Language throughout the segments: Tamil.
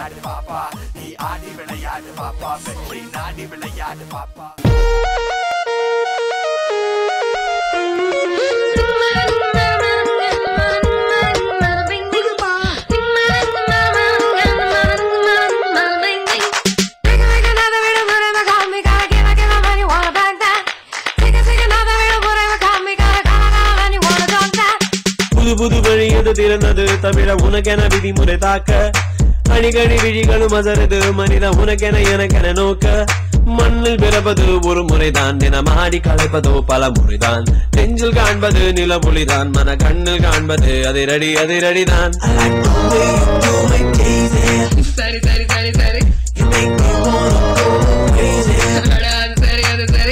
விளையாடு பாப்பா நீ ஆடி விளையாடு பாப்பா வெற்றி நாடி விளையாடு பாப்பா புது புது வழி எது திறந்தது தமிழ உனக்கென விதிமுறை தாக்க அடிக்கடி விழிகளும் அசருது மனித உனக்கென எனக்கென நோக்க மண்ணில் பிறப்பது ஒரு முறைதான் தினமாடி களைப்பதோ பல முறைதான் நெஞ்சில் காண்பது நிலமொழிதான் மன கண்ணில் காண்பது அதிரடி அதிரடிதான் சரி சரி சரி சரி அட, அது சரி அது சரி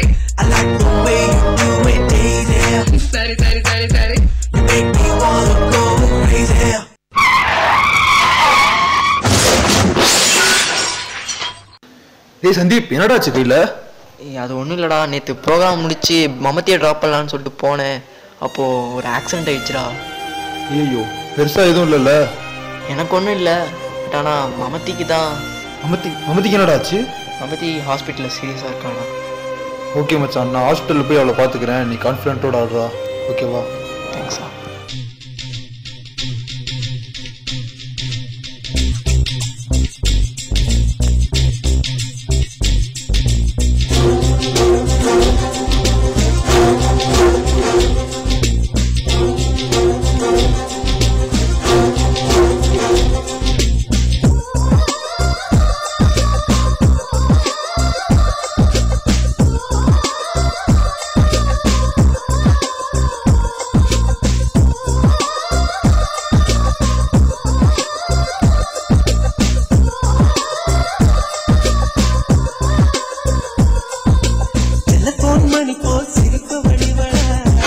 சரி சரி சரி சரி ஏய் சந்தீப் என்னடா ஆச்சு கையில ஏய், அது ஒன்றும் இல்லைடா நேற்று ப்ரோக்ராம் முடிச்சு மமத்தியை ட்ராப் பண்ணலான்னு சொல்லிட்டு போனேன் அப்போது ஒரு ஆக்சிடென்ட் ஆயிடுச்சுடா ஐயோ பெருசா எதுவும் இல்லைல்ல எனக்கு ஒன்றும் இல்லை பட் ஆனால் மமத்திக்கு தான் மமதி மமதிக்கு என்னடா ஆச்சு மமதி ஹாஸ்பிட்டலில் சீரியஸாக இருக்காடா ஓகே மச்சான் நான் ஹாஸ்பிட்டலில் போய் அவளை பார்த்துக்கிறேன் நீ கான்ஃபிடென்ட்டோட ஆடுறா ஓகேவா தேங்க்ஸா டெலிபோன் மணி போல் சிரிப்பு வடிவழ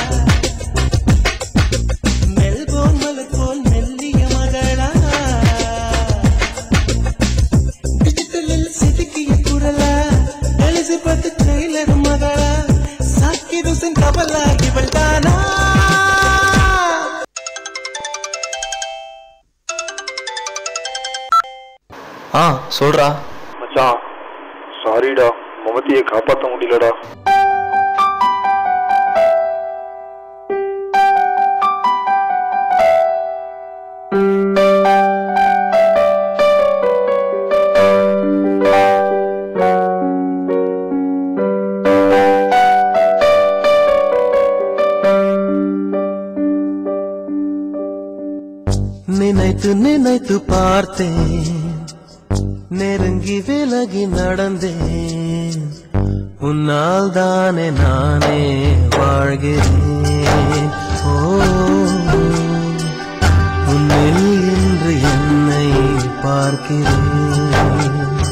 மெல்போன் மலை போல் மெல்லிய மகளா டிஜிட்டலில் செதுக்கிய குரலா எலிசபெத் ட்ரெய்லர் மகளா சாக்கி துசன் கபலா இவள் தானா ஆ சொல்கிறா மச்சான் சாரிடா மமதியை காப்பாற்ற முடியலடா நினைத்து நினைத்து பார்த்தேன் நெருங்கி விலகி நடந்தேன் உன்னால் தானே நானே வாழ்கிறேன் ஓ உன்னில் இன்று என்னை பார்க்கிறேன்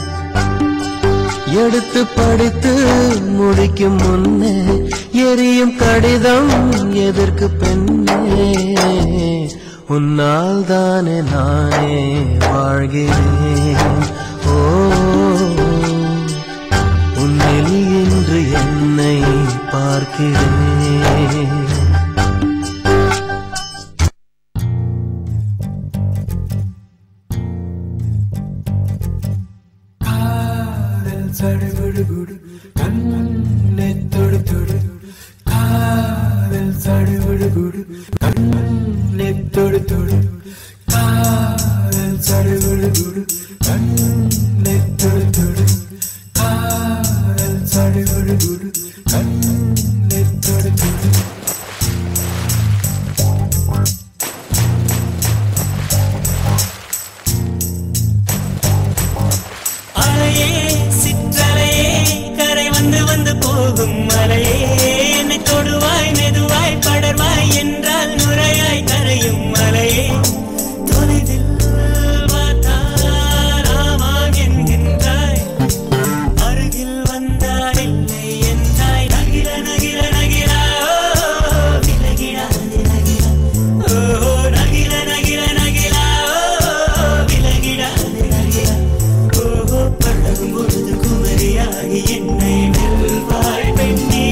எடுத்து படித்து முடிக்கும் முன்னே எரியும் கடிதம் எதற்கு பெண்ணே உன்னால் தானே நானே வாழ்கிறேன் ஓ உன்னில் இன்று என்னை பார்க்கிறேன் காதல் சடுகுடுகுடு கண்ணே தொடு தொடு காதல் சடுகுடுகுடு கண்ணே தொடு தொடு காதல் சடுகுடுகுடு கண்ணே தொடு தொடு காதல் சடுகுடுகுடு கண்ணே தொடு தொடு அலையே சிற்றலையே கரை வந்து வந்து போகும் மலையே என்னை தொடுவாய் மெதுவாய் படர்வாய் என்றால் நுரையாய் கரையும் மலையே தொலைவில் பார்த்தால் ஆமாம் என்கின்றாய் அருகில் வந்தால் இல்லை என்றாய் நகிர நகிர நகிரா ஓ, விலகிடாது நகிரா ஓ நகிர நகிர நகிரா ஓ, விலகிடாது நகிரா ஓஹோ பழகும் பொழுது குமரியாகி என்னை வெல்வாய் பெண்ணே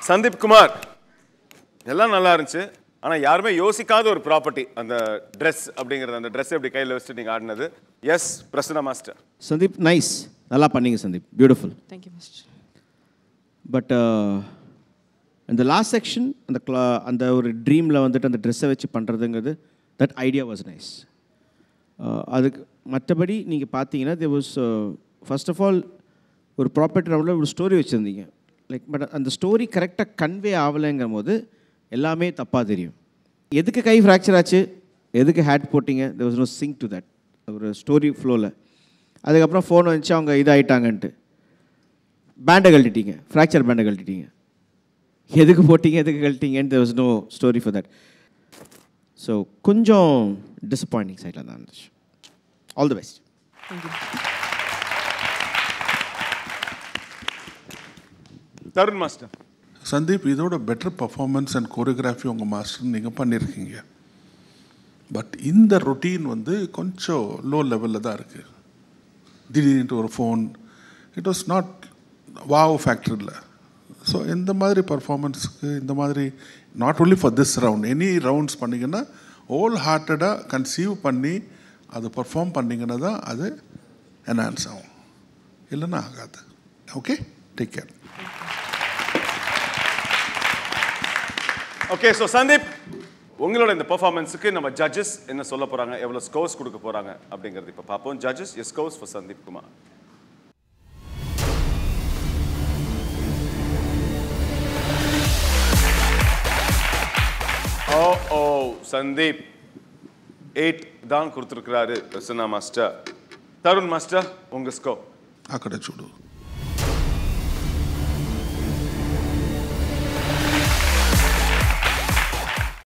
சந்தீப் குமார் எல்லாம் நல்லா இருந்துச்சு ஆனால் யாருமே யோசிக்காத ஒரு ப்ராப்பர்ட்டி அந்த ட்ரெஸ் அப்படிங்கிறது அந்த ட்ரெஸ் எப்படி கையில் வச்சுட்டு நீங்கள் ஆடினது yes Prasanna master Sandeep nice நல்லா பண்ணீங்க Sandeep beautiful thank you mister but இந்த லாஸ்ட் செக்ஷன் அந்த கிளா அந்த ஒரு ட்ரீமில் வந்துட்டு அந்த ட்ரெஸ்ஸை வச்சு பண்ணுறதுங்கிறது தட் ஐடியா வாஸ் நைஸ் அதுக்கு மற்றபடி நீங்கள் பார்த்தீங்கன்னா they was first of all ஒரு ப்ராப்பர்ட்டி ரவுண்டில் ஒரு ஸ்டோரி வச்சுருந்தீங்க லைக் பட் அந்த ஸ்டோரி கரெக்டாக கன்வே ஆகலைங்கும் போது எல்லாமே தப்பாக தெரியும் எதுக்கு கை ஃப்ராக்சர் ஆச்சு எதுக்கு ஹேட் போட்டிங்க there was no sync to that ஒரு ஸ்டோரி ஃப்ளோவில் அதுக்கப்புறம் ஃபோன் வந்துச்சு அவங்க இதாகிட்டாங்கன்ட்டு பேண்டை கழட்டிட்டீங்க ஃப்ராக்சர் பேண்டை கழட்டிட்டீங்க எதுக்கு போட்டீங்க எதுக்கு கழட்டிங்கன்னு there was no story for that so கொஞ்சம் டிசப்பாயிண்டிங் சைடில் தான் இருந்துச்சு all the best Tarun master Sandeep இதோட பெட்டர் பர்ஃபார்மன்ஸ் அண்ட் கோரியோகிராஃபி உங்கள் மாஸ்டர் நீங்கள் பண்ணியிருக்கீங்க பட் இந்த ரொட்டீன் வந்து கொஞ்சம் லோ லெவலில் தான் இருக்குது திடீர்னு ஒரு phone it was not wow ஃபேக்டரியில் ஸோ இந்த மாதிரி பர்ஃபார்மன்ஸுக்கு இந்த மாதிரி not only for this round any rounds பண்ணிங்கன்னா ஹோல் ஹார்ட்டடாக கன்சீவ் பண்ணி அதை பர்ஃபார்ம் பண்ணிங்கன்னா தான் அது என்ஹான்ஸ் ஆகும் இல்லைன்னா ஆகாது okay take care okay so Sandeep உங்களோட இந்த பெர்ஃபார்மன்ஸுக்கு நம்ம ஜட்ஜஸ் என்ன சொல்ல போறாங்க எவ்வளவு ஸ்கோர்ஸ் கொடுக்க போறாங்க அப்படிங்கிறது இப்போ பார்ப்போம் ஜட்ஜஸ் எஸ் scores for Sandeep Kumar oh oh Sandeep eight தான் கொடுத்துருக்கிறாரு பிரசன்னா மாஸ்டர் தருண் மாஸ்டர் உங்க ஸ்கோர் అక్కడ చూడు